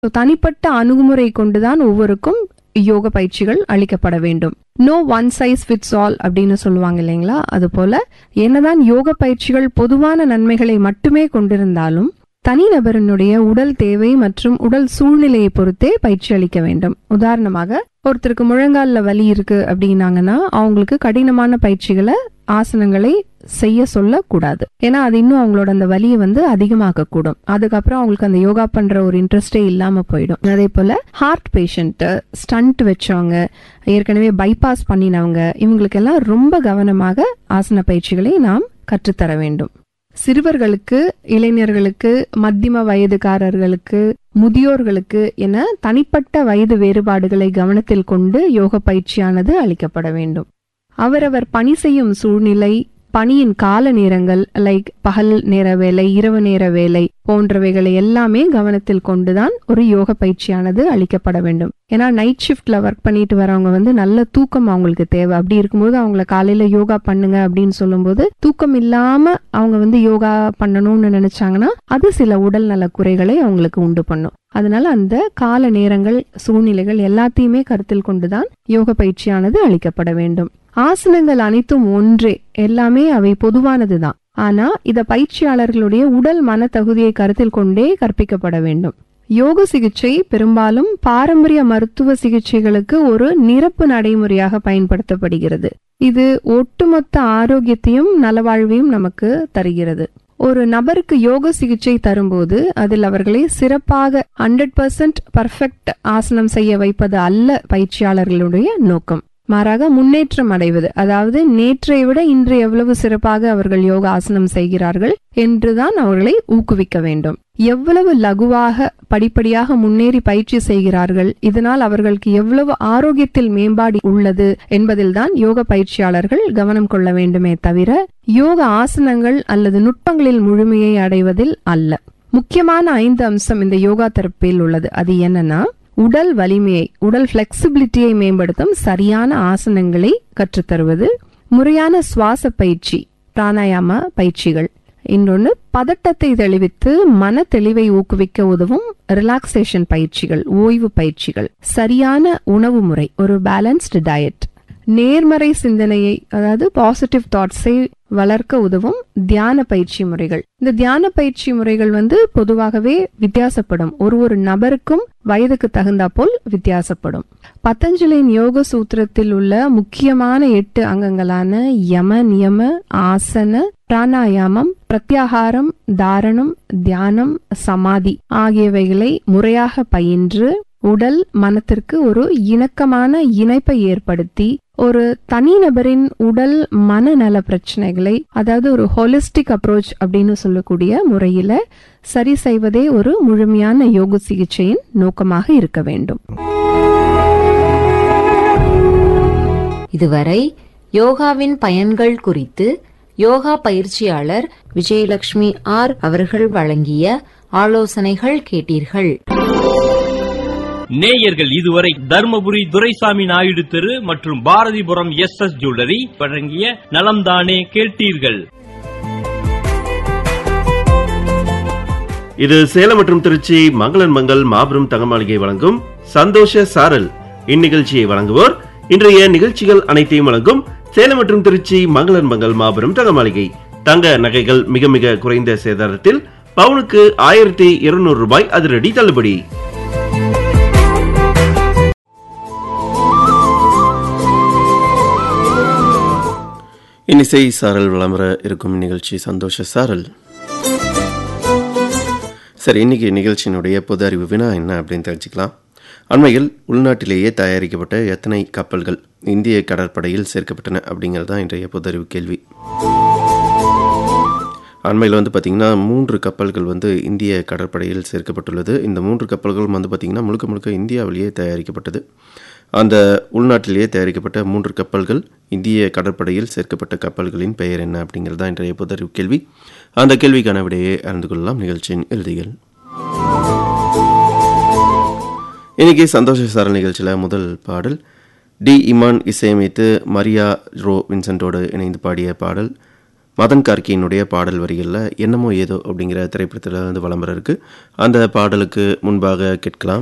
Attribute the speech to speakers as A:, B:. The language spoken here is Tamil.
A: So, தனிப்பட்ட அணுகுமுறை கொண்டுதான் ஒவ்வொருக்கும் யோக பயிற்சிகள் அளிக்கப்பட வேண்டும் no one size fits all அப்படின்னு சொல்லுவாங்க இல்லைங்களா அது போல என்னதான் யோக பயிற்சிகள் பொதுவான நன்மைகளை மட்டுமே கொண்டிருந்தாலும் தனிநபரினுடைய உடல் தேவை மற்றும் உடல் சூழ்நிலையை பொறுத்தே பயிற்சி அளிக்க வேண்டும் உதாரணமாக ஒருத்தருக்கு முழங்கால்ல வலி இருக்கு அப்படின்னாங்கன்னா அவங்களுக்கு கடினமான பயிற்சிகளை ஆசனங்களை செய்ய சொல்லக்கூடாது ஏன்னா அது இன்னும் அவங்களோட அந்த வலியை வந்து அதிகமாக்க கூடும் அதுக்கப்புறம் அவங்களுக்கு அந்த யோகா பண்ற ஒரு இன்ட்ரெஸ்டே இல்லாம போயிடும் அதே போல ஹார்ட் பேஷண்ட் ஸ்டண்ட் வச்சவங்க ஏற்கனவே பைபாஸ் பண்ணினவங்க இவங்களுக்கெல்லாம் ரொம்ப கவனமாக ஆசன பயிற்சிகளை நாம் கற்றுத்தர வேண்டும் சிறுவர்களுக்கு இளைஞர்களுக்கு மத்தியம வயதுக்காரர்களுக்கு முதியோர்களுக்கு என தனிப்பட்ட வயது வேறுபாடுகளை கவனத்தில் கொண்டு யோக பயிற்சியானது அளிக்கப்பட வேண்டும் அவரவர் பணி செய்யும் சூழ்நிலை பணியின் கால நேரங்கள் லைக் பகல் நேர வேலை இரவு நேர வேலை போன்றவைகளை எல்லாமே கவனத்தில் கொண்டுதான் ஒரு யோக பயிற்சியானது அளிக்கப்பட வேண்டும் ஏன்னா நைட் ஷிஃப்ட்ல ஒர்க் பண்ணிட்டு வரவங்க வந்து நல்ல தூக்கம் அவங்களுக்கு தேவை அப்படி இருக்கும்போது அவங்கள காலையில யோகா பண்ணுங்க அப்படின்னு சொல்லும்போது தூக்கம் இல்லாம அவங்க வந்து யோகா பண்ணணும்னு நினைச்சாங்கன்னா அது சில உடல் நல குறைகளை அவங்களுக்கு உண்டு பண்ணும் அதனால அந்த கால நேரங்கள் சூழ்நிலைகள் எல்லாத்தையுமே கருத்தில் கொண்டுதான் யோக பயிற்சியானது அளிக்கப்பட வேண்டும் ஆசனங்கள் அனைத்தும் ஒன்றே எல்லாமே அவை பொதுவானதுதான் ஆனா இத பயிற்சியாளர்களுடைய உடல் மன தகுதியை கருத்தில் கொண்டே கற்பிக்கப்பட வேண்டும் யோக சிகிச்சை பெரும்பாலும் பாரம்பரிய மருத்துவ சிகிச்சைகளுக்கு ஒரு நிரப்பு நடைமுறையாக பயன்படுத்தப்படுகிறது இது ஒட்டுமொத்த ஆரோக்கியத்தையும் நலவாழ்வையும் நமக்கு தருகிறது ஒரு நபருக்கு யோக சிகிச்சை தரும்போது அதில் அவர்களை சிறப்பாக ஹண்ட்ரட் பர்சன்ட் பர்ஃபெக்ட் ஆசனம் செய்ய வைப்பது அல்ல பயிற்சியாளர்களுடைய நோக்கம் மாறாக முன்னேற்றம் அடைவது அதாவது நேற்றை விட இன்று எவ்வளவு சிறப்பாக அவர்கள் யோக ஆசனம் செய்கிறார்கள் என்றுதான் அவர்களை ஊக்குவிக்க வேண்டும் எவ்வளவு லகுவாக படிப்படியாக முன்னேறி பயிற்சி செய்கிறார்கள் இதனால் அவர்களுக்கு எவ்வளவு ஆரோக்கியத்தில் மேம்பாடு உள்ளது என்பதில்தான் யோக பயிற்சியாளர்கள் கவனம் கொள்ள வேண்டுமே தவிர யோக ஆசனங்கள் அல்லது நுட்பங்களில் முழுமையை அடைவதில் அல்ல முக்கியமான ஐந்து அம்சம் இந்த யோகா தரப்பில் உள்ளது அது என்னன்னா உடல் வலிமையை உடல் பிளெக்சிபிலிட்டியை மேம்படுத்தும் சரியான ஆசனங்களை கற்றுத்தருவது முறையான சுவாச பயிற்சி பிராணாயாம பயிற்சிகள் இன்னொன்னு பதட்டத்தை தெளிவித்து மன தெளிவை ஊக்குவிக்க உதவும் ரிலாக்ஸேஷன் பயிற்சிகள் ஓய்வு பயிற்சிகள் சரியான உணவு முறை ஒரு பேலன்ஸ்டு டயட் நேர்மறை சிந்தனையை அதாவது பாசிட்டிவ் தாட்ஸை வளர்க்க உதவும் தியான பயிற்சி முறைகள் இந்த தியான பயிற்சி முறைகள் வந்து பொதுவாகவே வித்தியாசப்படும் ஒரு ஒரு நபருக்கும் வயதுக்கு தகுந்தாப்போல் வித்தியாசப்படும் பத்தஞ்சலியின் யோக சூத்திரத்தில் உள்ள முக்கியமான எட்டு அங்கங்களான யம நியம ஆசன பிராணாயாமம் பிரத்யாகாரம் தாரணம் தியானம் சமாதி ஆகியவைகளை முறையாக பயின்று உடல் மனத்திற்கு ஒரு இணக்கமான இணைப்பை ஏற்படுத்தி ஒரு தனிநபரின் உடல் மனநல பிரச்சனைகளை அதாவது ஒரு ஹோலிஸ்டிக் அப்ரோச் அப்படின்னு சொல்லக்கூடிய முறையில சரி செய்வதே ஒரு முழுமையான யோக சிகிச்சையின் நோக்கமாக இருக்க வேண்டும்
B: இதுவரை யோகாவின் பயன்கள் குறித்து யோகா பயிற்சியாளர் விஜயலட்சுமி ஆர் அவர்கள் வழங்கிய ஆலோசனைகள் கேட்டீர்கள்
C: நேயர்கள் இதுவரை தர்மபுரி துரைசாமி நாயுடு தெரு மற்றும் பாரதிபுரம் எஸ் எஸ் ஜுவல்லரி வழங்கிய நலம்தானே கேட்டீர்கள்
D: இது சேலம் மற்றும் திருச்சி மங்களன் மங்கள் மாபெரும் தங்கமாளிகை வழங்கும் சந்தோஷ சாரல் இந்நிகழ்ச்சியை வழங்குவோர் இன்றைய நிகழ்ச்சிகள் அனைத்தையும் வழங்கும் சேலம் மற்றும் திருச்சி மங்களன் மங்கள் மாபெரும் தங்கமாளிகை தங்க நகைகள் மிக மிக குறைந்த சேதாரத்தில் பவுனுக்கு ஆயிரத்தி இருநூறு ரூபாய் அதிரடி தள்ளுபடி இன்னிசை சாரல் விளம்பர இருக்கும் நிகழ்ச்சி சந்தோஷ சாரல் சரி இன்னைக்கு நிகழ்ச்சியினுடைய பொது அறிவு வினா என்ன அப்படின்னு தெரிஞ்சுக்கலாம் அண்மையில் உள்நாட்டிலேயே தயாரிக்கப்பட்ட எத்தனை கப்பல்கள் இந்திய கடற்படையில் சேர்க்கப்பட்டன அப்படிங்கிறது தான் இன்றைய பொது அறிவு கேள்வி அண்மையில் வந்து பார்த்திங்கன்னா மூன்று கப்பல்கள் வந்து இந்திய கடற்படையில் சேர்க்கப்பட்டுள்ளது இந்த மூன்று கப்பல்களும் வந்து பார்த்திங்கன்னா முழுக்க முழுக்க இந்தியாவிலேயே தயாரிக்கப்பட்டது அந்த உள்நாட்டிலேயே தயாரிக்கப்பட்ட மூன்று கப்பல்கள் இந்திய கடற்படையில் சேர்க்கப்பட்ட கப்பல்களின் பெயர் என்ன அப்படிங்கிறது தான் இன்றைய பொதறிவு கேள்வி அந்த கேள்விக்கான விடையை அறிந்து கொள்ளலாம் நிகழ்ச்சியின் இறுதியில் இன்னைக்கு சந்தோஷ சாரல் நிகழ்ச்சியில் முதல் பாடல் டி இமான் இசையமைத்து மரியா ரோ வின்சென்ட்டோடு இணைந்து பாடிய பாடல் மதன் கார்கியினுடைய பாடல் வரிகளில் என்னமோ ஏதோ அப்படிங்கிற திரைப்படத்தில் வந்து விளம்பரம் இருக்கு அந்த பாடலுக்கு முன்பாக கேட்கலாம்